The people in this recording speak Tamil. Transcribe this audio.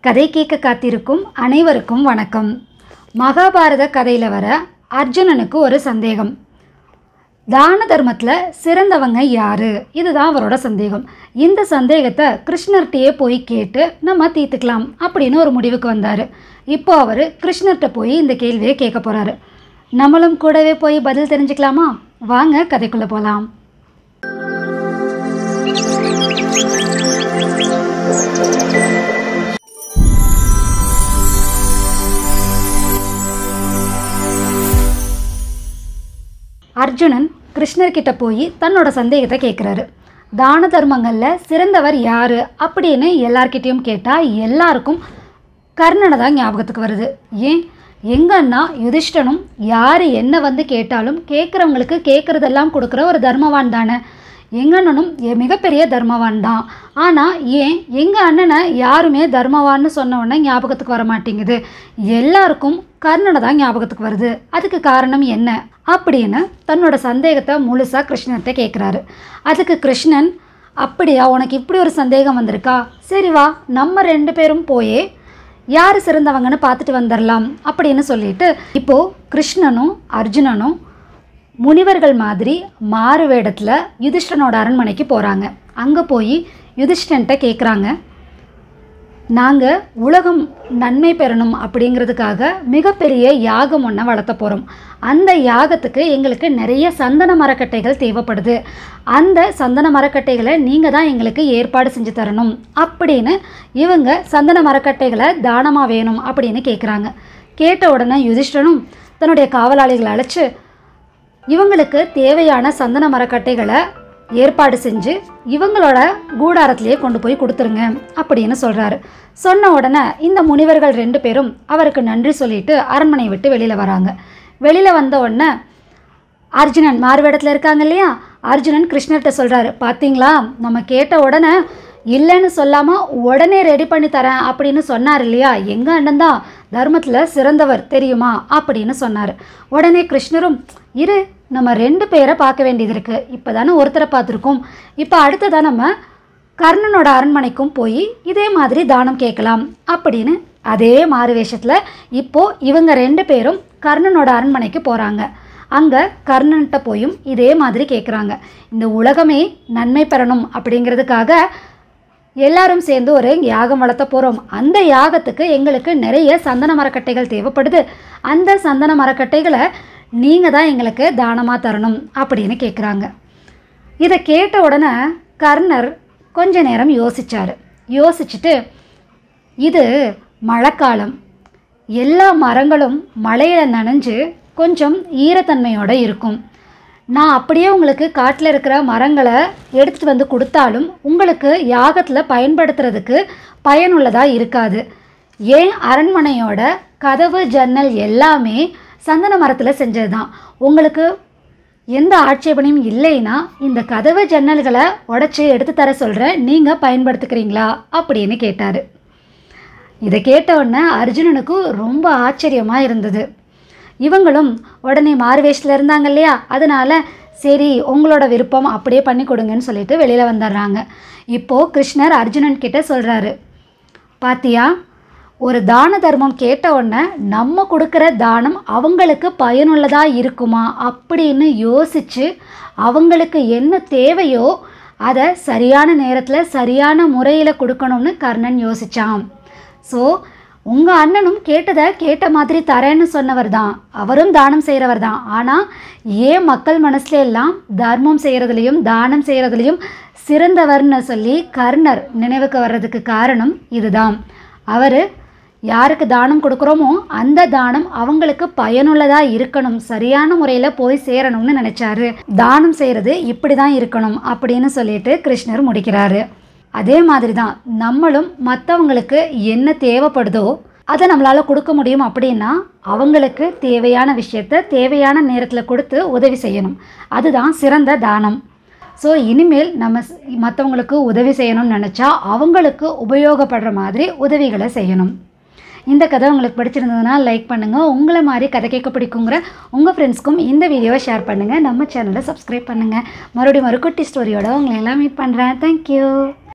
கதை கேட்க காத்திருக்கும் அனைவருக்கும் வணக்கம் மகாபாரத கதையில் வர அர்ஜுனனுக்கு ஒரு சந்தேகம் தான தர்மத்தில் சிறந்தவங்க யாரு இதுதான் அவரோட சந்தேகம் இந்த சந்தேகத்தை கிருஷ்ணர்கிட்டயே போய் கேட்டு நம்ம தீர்த்துக்கலாம் அப்படின்னு ஒரு முடிவுக்கு வந்தார் இப்போ அவர் கிருஷ்ணர்கிட்ட போய் இந்த கேள்வியை கேட்க போகிறாரு நம்மளும் கூடவே போய் பதில் தெரிஞ்சுக்கலாமா வாங்க கதைக்குள்ளே போகலாம் அர்ஜுனன் கிருஷ்ணர்கிட்ட போய் தன்னோட சந்தேகத்தை கேட்குறாரு தான தர்மங்களில் சிறந்தவர் யார் அப்படின்னு எல்லார்கிட்டேயும் கேட்டால் எல்லாருக்கும் கர்ணனை தான் ஞாபகத்துக்கு வருது ஏன் எங்கன்னா யுதிஷ்டனும் யார் என்ன வந்து கேட்டாலும் கேட்குறவங்களுக்கு கேட்குறதெல்லாம் கொடுக்குற ஒரு தர்மவான் தானே எங்கள் அண்ணனும் எ- மிகப்பெரிய தர்மவான் தான் ஆனால் ஏன் எங்கள் அண்ணனை யாருமே தர்மவான்னு சொன்ன உடனே ஞாபகத்துக்கு வர மாட்டேங்குது எல்லாருக்கும் கர்ணனை தான் ஞாபகத்துக்கு வருது அதுக்கு காரணம் என்ன அப்படின்னு தன்னோட சந்தேகத்தை முழுசாக கிருஷ்ணர்கிட்ட கேட்குறாரு அதுக்கு கிருஷ்ணன் அப்படியா உனக்கு இப்படி ஒரு சந்தேகம் வந்திருக்கா சரி வா நம்ம ரெண்டு பேரும் போயே யார் சிறந்தவங்கன்னு பார்த்துட்டு வந்துடலாம் அப்படின்னு சொல்லிட்டு இப்போது கிருஷ்ணனும் அர்ஜுனனும் முனிவர்கள் மாதிரி மாறு வேடத்தில் யுதிஷ்டனோட அரண்மனைக்கு போகிறாங்க அங்கே போய் யுதிஷ்டன்ட்ட கேட்குறாங்க நாங்கள் உலகம் நன்மை பெறணும் அப்படிங்கிறதுக்காக மிகப்பெரிய யாகம் ஒன்றை வளர்த்த போகிறோம் அந்த யாகத்துக்கு எங்களுக்கு நிறைய சந்தன மரக்கட்டைகள் தேவைப்படுது அந்த சந்தன மரக்கட்டைகளை நீங்கள் தான் எங்களுக்கு ஏற்பாடு செஞ்சு தரணும் அப்படின்னு இவங்க சந்தன மரக்கட்டைகளை தானமாக வேணும் அப்படின்னு கேட்குறாங்க கேட்ட உடனே யுதிஷ்டனும் தன்னுடைய காவலாளிகளை அழைச்சு இவங்களுக்கு தேவையான சந்தன மரக்கட்டைகளை ஏற்பாடு செஞ்சு இவங்களோட கூடாரத்திலேயே கொண்டு போய் கொடுத்துருங்க அப்படின்னு சொல்கிறாரு சொன்ன உடனே இந்த முனிவர்கள் ரெண்டு பேரும் அவருக்கு நன்றி சொல்லிட்டு அரண்மனையை விட்டு வெளியில் வராங்க வெளியில் வந்த உடனே அர்ஜுனன் மாறுவேடத்தில் இருக்காங்க இல்லையா அர்ஜுனன் கிருஷ்ணர்கிட்ட சொல்கிறாரு பார்த்தீங்களா நம்ம கேட்ட உடனே இல்லைன்னு சொல்லாமல் உடனே ரெடி பண்ணி தரேன் அப்படின்னு சொன்னார் இல்லையா எங்கள் அண்ணன் தான் தர்மத்தில் சிறந்தவர் தெரியுமா அப்படின்னு சொன்னார் உடனே கிருஷ்ணரும் இரு நம்ம ரெண்டு பேரை பார்க்க வேண்டியது இருக்குது இப்போ தானே ஒருத்தரை பார்த்துருக்கோம் இப்போ அடுத்ததான் நம்ம கர்ணனோட அரண்மனைக்கும் போய் இதே மாதிரி தானம் கேட்கலாம் அப்படின்னு அதே மாறு வேஷத்தில் இப்போது இவங்க ரெண்டு பேரும் கர்ணனோட அரண்மனைக்கு போகிறாங்க அங்கே கர்ணன்கிட்ட போயும் இதே மாதிரி கேட்குறாங்க இந்த உலகமே நன்மை பெறணும் அப்படிங்கிறதுக்காக எல்லாரும் சேர்ந்து ஒரு யாகம் வளர்த்த போகிறோம் அந்த யாகத்துக்கு எங்களுக்கு நிறைய சந்தன மரக்கட்டைகள் தேவைப்படுது அந்த சந்தன மரக்கட்டைகளை நீங்கள் தான் எங்களுக்கு தானமாக தரணும் அப்படின்னு கேட்குறாங்க இதை கேட்ட உடனே கர்ணர் கொஞ்ச நேரம் யோசிச்சார் யோசிச்சுட்டு இது மழைக்காலம் எல்லா மரங்களும் மழையில் நனைஞ்சு கொஞ்சம் ஈரத்தன்மையோடு இருக்கும் நான் அப்படியே உங்களுக்கு காட்டில் இருக்கிற மரங்களை எடுத்துகிட்டு வந்து கொடுத்தாலும் உங்களுக்கு யாகத்தில் பயன்படுத்துறதுக்கு பயனுள்ளதாக இருக்காது ஏன் அரண்மனையோட கதவு ஜன்னல் எல்லாமே சந்தன மரத்தில் செஞ்சது தான் உங்களுக்கு எந்த ஆட்சேபனையும் இல்லைன்னா இந்த கதவு ஜன்னல்களை உடச்சி எடுத்து தர சொல்கிறேன் நீங்கள் பயன்படுத்திக்கிறீங்களா அப்படின்னு கேட்டார் இதை கேட்ட உடனே அர்ஜுனனுக்கு ரொம்ப ஆச்சரியமாக இருந்தது இவங்களும் உடனே மாறுவேஷத்தில் இருந்தாங்க இல்லையா அதனால சரி உங்களோட விருப்பம் அப்படியே பண்ணி கொடுங்கன்னு சொல்லிட்டு வெளியில் வந்துடுறாங்க இப்போது கிருஷ்ணர் அர்ஜுனன் கிட்ட சொல்கிறாரு பாத்தியா ஒரு தான தர்மம் கேட்ட உடனே நம்ம கொடுக்குற தானம் அவங்களுக்கு பயனுள்ளதாக இருக்குமா அப்படின்னு யோசித்து அவங்களுக்கு என்ன தேவையோ அதை சரியான நேரத்தில் சரியான முறையில் கொடுக்கணும்னு கர்ணன் யோசிச்சான் ஸோ உங்கள் அண்ணனும் கேட்டதை கேட்ட மாதிரி தரேன்னு சொன்னவர் தான் அவரும் தானம் செய்கிறவர் தான் ஆனால் ஏன் மக்கள் மனசுல எல்லாம் தர்மம் செய்கிறதுலையும் தானம் செய்கிறதுலையும் சிறந்தவர்னு சொல்லி கர்ணர் நினைவுக்கு வர்றதுக்கு காரணம் இதுதான் அவர் யாருக்கு தானம் கொடுக்குறோமோ அந்த தானம் அவங்களுக்கு பயனுள்ளதாக இருக்கணும் சரியான முறையில் போய் சேரணும்னு நினச்சாரு தானம் செய்கிறது இப்படி தான் இருக்கணும் அப்படின்னு சொல்லிட்டு கிருஷ்ணர் முடிக்கிறாரு அதே மாதிரி தான் நம்மளும் மற்றவங்களுக்கு என்ன தேவைப்படுதோ அதை நம்மளால் கொடுக்க முடியும் அப்படின்னா அவங்களுக்கு தேவையான விஷயத்த தேவையான நேரத்தில் கொடுத்து உதவி செய்யணும் அதுதான் சிறந்த தானம் ஸோ இனிமேல் நம்ம ஸ்- மற்றவங்களுக்கு உதவி செய்யணும்னு நினச்சா அவங்களுக்கு உபயோகப்படுற மாதிரி உதவிகளை செய்யணும் இந்த கதை உங்களுக்கு பிடிச்சிருந்ததுன்னா லைக் பண்ணுங்கள் உங்களை மாதிரி கதை கேட்க பிடிக்குங்கிற உங்கள் ஃப்ரெண்ட்ஸ்க்கும் இந்த வீடியோவை ஷேர் பண்ணுங்கள் நம்ம சேனலை சப்ஸ்கிரைப் பண்ணுங்கள் மறுபடியும் ஒரு குட்டி ஸ்டோரியோட உங்களை எல்லாம் மீட் பண்ணுறேன் தேங்க்யூ